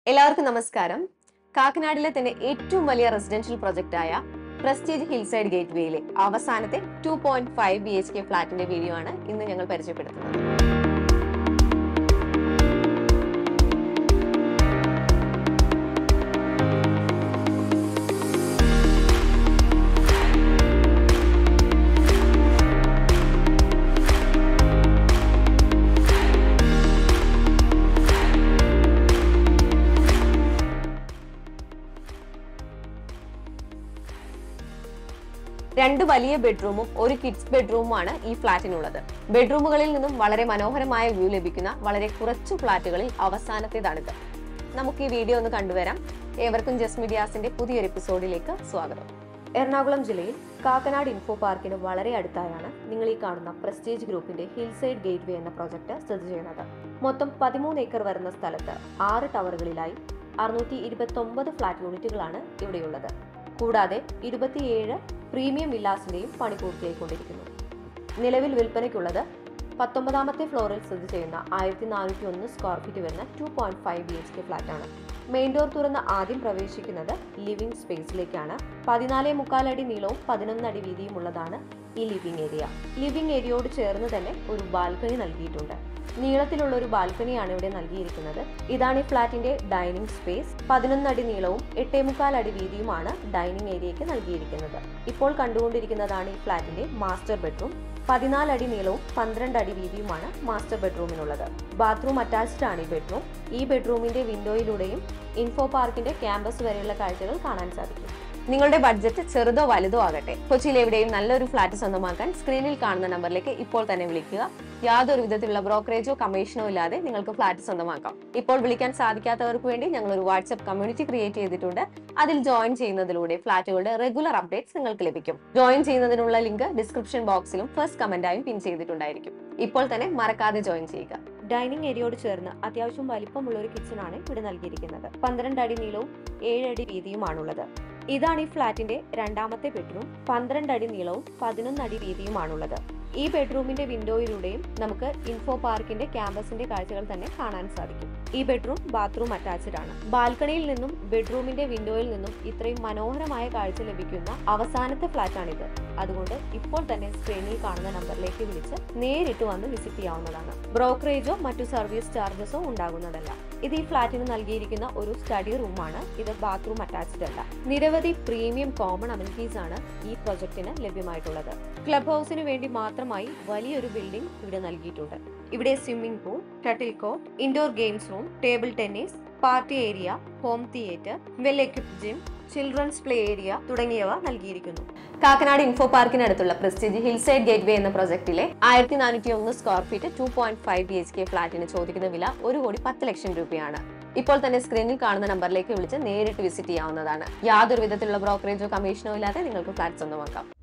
എല്ലാവർക്കും നമസ്കാരം കാക്കനാടിലെ തന്നെ ഏറ്റവും വലിയ റെസിഡൻഷ്യൽ പ്രൊജക്റ്റ് ആയ പ്രസ്റ്റീജ് ഹിൽസൈഡ് ഗേറ്റ് വേയിലെ അവസാനത്തെ two point five B H K ഫ്ലാറ്റിന്റെ വീഡിയോ ആണ് ഇന്ന് ഞങ്ങൾ പരിചയപ്പെടുത്തുന്നത് രണ്ട് വലിയ ബെഡ്റൂമും ഒരു കിഡ്സ് ബെഡ്റൂമുമാണ് ഈ ഫ്ളാറ്റിനുള്ളത് ബെഡ്റൂമുകളിൽ നിന്നും വളരെ മനോഹരമായ വ്യൂ ലഭിക്കുന്ന വളരെ കുറച്ചു ഫ്ളാറ്റുകളിൽ അവസാനത്തേതാണിത് നമുക്ക് ഈ വീഡിയോ ഒന്ന് കണ്ടുവരാം ഏവർക്കും ജസ് മീഡിയാസിന്റെ പുതിയൊരു എപ്പിസോഡിലേക്ക് സ്വാഗതം എറണാകുളം ജില്ലയിൽ കാക്കനാട് ഇൻഫോ പാർക്കിന് വളരെ അടുത്തായാണ് നിങ്ങൾ ഈ കാണുന്ന പ്രസ്റ്റീജ് ഗ്രൂപ്പിന്റെ ഹിൽസൈഡ് ഗേറ്റ് വേ എന്ന പ്രോജക്റ്റ് സ്ഥിതി ചെയ്യുന്നത് മൊത്തം പതിമൂന്ന് ഏക്കർ വരുന്ന സ്ഥലത്ത് ആറ് ടവറുകളിലായി അറുന്നൂറ്റി ഇരുപത്തി ഒമ്പത് ഫ്ളാറ്റ് യൂണിറ്റുകളാണ് ഇവിടെയുള്ളത് കൂടാതെ ഇരുപത്തിയേഴ് പ്രീമിയം വില്ലാസിന്റെയും പണി പൂർത്തിയായിക്കൊണ്ടിരിക്കുന്നു നിലവിൽ വിൽപ്പനയ്ക്കുള്ളത് പത്തൊമ്പതാമത്തെ ഫ്ലോറിൽ സ്ഥിതി ചെയ്യുന്ന ആയിരത്തി നാനൂറ്റി ഒന്ന് സ്ക്വയർ ഫീറ്റ് വരുന്ന two point five B H K ഫ്ലാറ്റാണ് മെയിൻ ഡോർ തുറന്ന് ആദ്യം പ്രവേശിക്കുന്നത് ലിവിംഗ് സ്പേസിലേക്കാണ് പതിനാല് മുക്കാലടി നീളവും പതിനൊന്ന് അടി വീതിയും ഉള്ളതാണ് ഈ ലിവിംഗ് ഏരിയ ലിവിംഗ് ഏരിയയോട് ചേർന്ന് തന്നെ ഒരു ബാൽക്കണി നൽകിയിട്ടുണ്ട് നീളത്തിലുള്ള ഒരു ബാൽക്കണിയാണ് ഇവിടെ നൽകിയിരിക്കുന്നത് ഇതാണ് ഈ ഫ്ളാറ്റിന്റെ ഡൈനിങ് സ്പേസ് പതിനൊന്ന് അടി നീളവും എട്ടേ മുക്കാൽ അടി വീതിയുമാണ് ഡൈനിങ് ഏരിയയ്ക്ക് നൽകിയിരിക്കുന്നത് ഇപ്പോൾ കണ്ടുകൊണ്ടിരിക്കുന്നതാണ് ഈ ഫ്ളാറ്റിന്റെ മാസ്റ്റർ ബെഡ്റൂം പതിനാല് അടി നീളവും പന്ത്രണ്ട് അടി വീതിയുമാണ് മാസ്റ്റർ ബെഡ്റൂമിനുള്ളത് ബാത്റൂം അറ്റാച്ച്ഡ് ആണ് ഈ ബെഡ്റൂം ഈ ബെഡ്റൂമിന്റെ വിൻഡോയിലൂടെയും ഇൻഫോ പാർക്കിന്റെ ക്യാമ്പസ് വരെയുള്ള കാഴ്ചകൾ കാണാൻ സാധിക്കും നിങ്ങളുടെ ബഡ്ജറ്റ് ചെറുതോ വലുതോ ആകട്ടെ കൊച്ചിയിൽ എവിടെയും നല്ലൊരു ഫ്ലാറ്റ് സ്വന്തമാക്കാൻ സ്ക്രീനിൽ കാണുന്ന നമ്പറിലേക്ക് ഇപ്പോൾ തന്നെ വിളിക്കുക യാതൊരു വിധത്തിലുള്ള ബ്രോക്കറേജോ കമ്മീഷനോ ഇല്ലാതെ നിങ്ങൾക്ക് ഫ്ലാറ്റ് സ്വന്തമാക്കാം ഇപ്പോൾ വിളിക്കാൻ സാധിക്കാത്തവർക്ക് വേണ്ടി ഞങ്ങൾ ഒരു വാട്സ്ആപ്പ് കമ്മ്യൂണിറ്റി ക്രിയേറ്റ് ചെയ്തിട്ടുണ്ട് അതിൽ ജോയിൻ ചെയ്യുന്നതിലൂടെ ഫ്ലാറ്റുകളുടെ റെഗുലർ അപ്ഡേറ്റ്സ് നിങ്ങൾക്ക് ലഭിക്കും ജോയിൻ ചെയ്യുന്നതിനുള്ള ലിങ്ക് ഡിസ്ക്രിപ്ഷൻ ബോക്സിലും ഫസ്റ്റ് കമന്റായും പിൻ ചെയ്തിട്ടുണ്ടായിരിക്കും ഇപ്പോൾ തന്നെ മറക്കാതെ ജോയിൻ ചെയ്യുക ഡൈനിങ് ഏരിയയോട് ചേർന്ന് അത്യാവശ്യം വലിപ്പമുള്ള ഒരു കിച്ചൺ ആണ് ഇവിടെ നൽകിയിരിക്കുന്നത് പന്ത്രണ്ട് അടി നീളവും ഏഴ് അടി വീതിയുമാണുള്ളത് ഇതാണ് ഈ ഫ്ലാറ്റിന്റെ രണ്ടാമത്തെ ബെഡ്റൂം പന്ത്രണ്ട് അടി നീളവും പതിനൊന്ന് അടി വീതിയുമാണുള്ളത് ഈ ബെഡ്റൂമിന്റെ വിൻഡോയിലൂടെയും നമുക്ക് ഇൻഫോ പാർക്കിന്റെ ക്യാമ്പസിന്റെ കാഴ്ചകൾ തന്നെ കാണാൻ സാധിക്കും ഈ ബെഡ്റൂം ബാത്റൂം അറ്റാച്ച്ഡ് ആണ് ബാൽക്കണിയിൽ നിന്നും ബെഡ്റൂമിന്റെ വിൻഡോയിൽ നിന്നും ഇത്രയും മനോഹരമായ കാഴ്ച ലഭിക്കുന്ന അവസാനത്തെ ഫ്ലാറ്റാണിത് അതുകൊണ്ട് ഇപ്പോൾ തന്നെ സ്ക്രീനിൽ കാണുന്ന നമ്പറിലേക്ക് വിളിച്ച് നേരിട്ട് വന്ന് വിസിറ്റ് ചെയ്യാവുന്നതാണ് ബ്രോക്കറേജോ മറ്റു സർവീസ് ചാർജസോ ഉണ്ടാകുന്നതല്ല ഇത് ഈ ഫ്ലാറ്റിന് നൽകിയിരിക്കുന്ന ഒരു സ്റ്റഡി റൂമാണ് ഇത് ബാത്റൂം അറ്റാച്ച്ഡ് അല്ല നിരവധി പ്രീമിയം കോമൺ അമിനിറ്റീസ് ആണ് ഈ പ്രൊജക്ടിന് ലഭ്യമായിട്ടുള്ളത് ക്ലബ് ഹൗസിന് വേണ്ടി മാത്രമായി വലിയൊരു ബിൽഡിംഗ് ഇവിടെ നൽകിയിട്ടുണ്ട് ഇവിടെ swimming pool shuttle court indoor games room table tennis party area home theatre well equipped gym children's play area തുടങ്ങിയവ നൽകിയിരിക്കുന്നു കാക്കനാട് ഇൻഫോ പാർക്കിനടുത്തുള്ള പ്രസ്റ്റീജ് ഹിൽസൈഡ് ഗേറ്റ് വേ എന്ന പ്രൊജക്ടിലെ ആയിരത്തി നാനൂറ്റി ഒന്ന് square feet two point five B H K ഫ്ലാറ്റിന് ചോദിക്കുന്ന വില ഒരു കോടി പത്ത് ലക്ഷം രൂപയാണ് ഇപ്പോൾ തന്നെ സ്ക്രീനിൽ കാണുന്ന നമ്പറിലേക്ക് വിളിച്ച് നേരിട്ട് വിസിറ്റ് ചെയ്യാവുന്നതാണ് യാതൊരു വിധത്തിലുള്ള ബ്രോക്കറേജോ കമ്മീഷനോ ഇല്ലാതെ നിങ്ങൾക്ക് ഫ്ലാറ്റ് സ്വന്തമാക്കാം